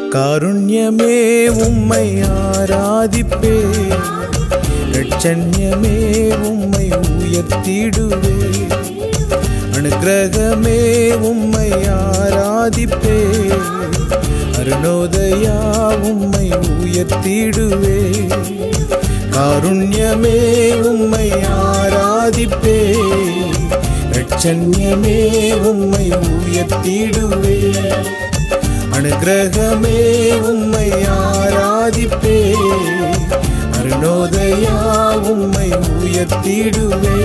காருண்யமே உம்மை ஆராதிப்பே லட்சண்யமே உம்மை உயர்த்திடுவே அனுக்கிரகமே உம்மை ஆராதிப்பே அருணோதயா உம்மை உயர்த்திடுவே காருண்யமே உம்மை ஆராதிப்பே லட்சண்யமே உம்மை உயர்த்திடுவே அனுக்கிரகமே உம்மை ஆராதிப்பே அருணோதயா உம்மை உயர்த்திடுவே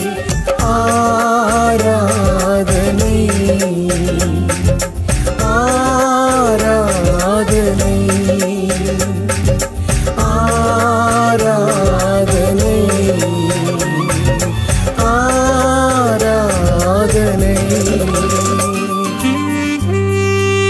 ஆராதனை ஆராதனை ஆராதனை ஆராதனை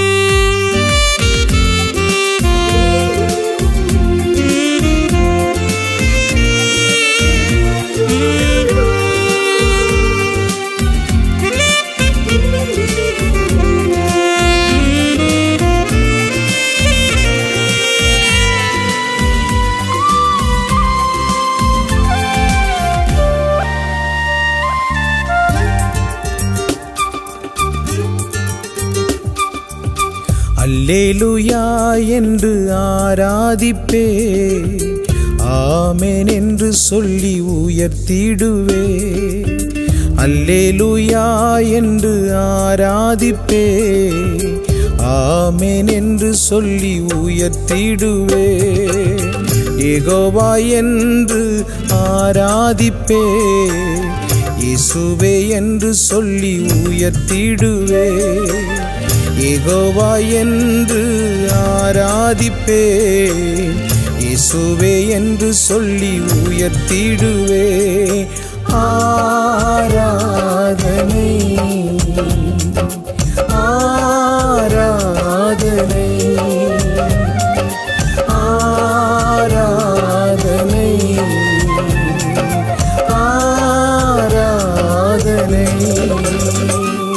அல்லேலுயா என்று ஆராதிப்பே ஆமென் என்று சொல்லி உயர்த்திடுவே அல்லேலுயா என்று ஆராதிப்பே ஆமென் என்று சொல்லி உயர்த்திடுவே ஏகோவா என்று ஆராதிப்பே இயேசுவே என்று சொல்லி உயர்த்திடுவே ஏகோவா என்று ஆராதிப்பே இயேசுவே என்று சொல்லி உயர்த்திடுவே ஆராதனை ஆராதனை ஆராதனை ஆராதனை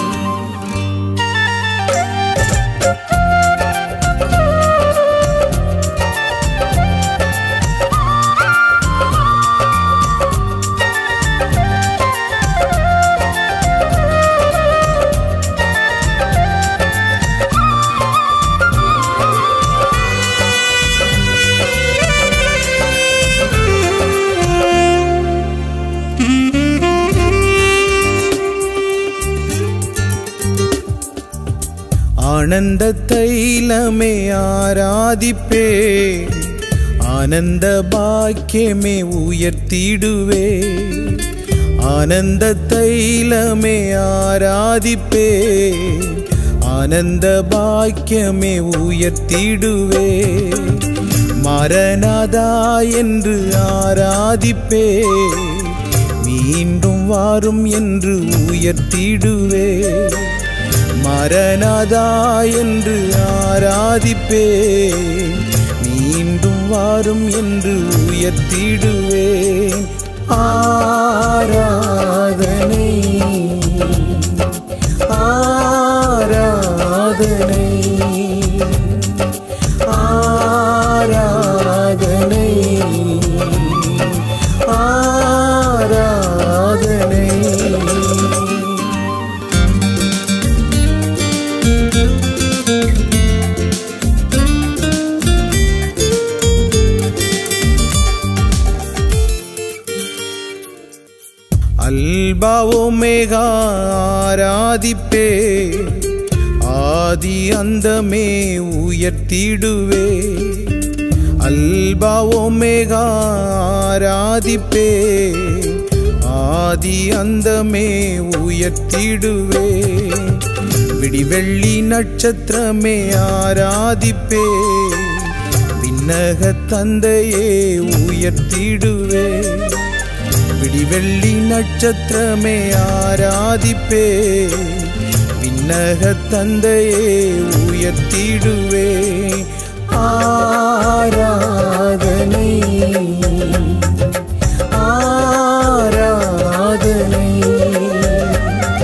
ஆனந்த தைலமே ஆராதிப்பே ஆனந்த பாக்கியமே உயர்த்திடுவே ஆனந்த தைலமே ஆராதிப்பே ஆனந்த பாக்கியமே உயர்த்திடுவே மரணதா என்று ஆராதிப்பே மீண்டும் வாரும் என்று உயர்த்திடுவே மரணதா என்று ஆராதிப்பே மீண்டும் வாரும் என்று உயர்த்திடுவே ஆராதனை ஆராதனை ஆராதனை ஆராதனை அல்பா ஒமேகா ஆராதிப்பே ஆதி அந்தமே உயர்த்திடுவே அல்பா ஒமேகா ஆராதிப்பே ஆதி அந்தமே உயர்த்திடுவே விடிவெள்ளி நட்சத்திரமே ஆராதிப்பே விண்ணக தந்தையே உயர்த்திடுவே விடிவெள்ளி நட்சத்திரமே ஆராதிப்பே விண்ணக தந்தையே உயர்த்திடுவே ஆராதனை ஆராதனை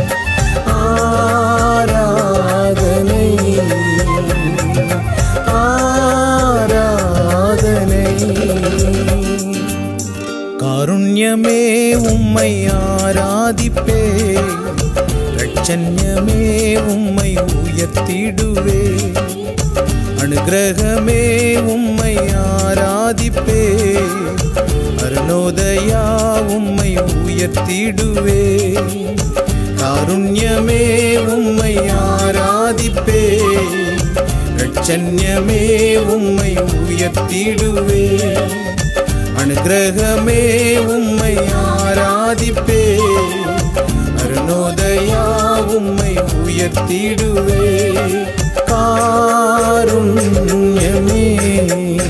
ஆராதனை ஆராதனை உம்மை உயர்த்திடுவே அனுகிரகமே உம்மை ஆராதிப்பே அருணோதயா உம்மை உயர்த்திடுவே காருண்யமே உம்மை ஆராதிப்பே ரட்சண்யமே உம்மை உயர்த்திடுவே அனுகிரகமே உம்மை ஆராதிப்பே அருணோதயா உம்மை உயர்த்திடுவே காருண்யமே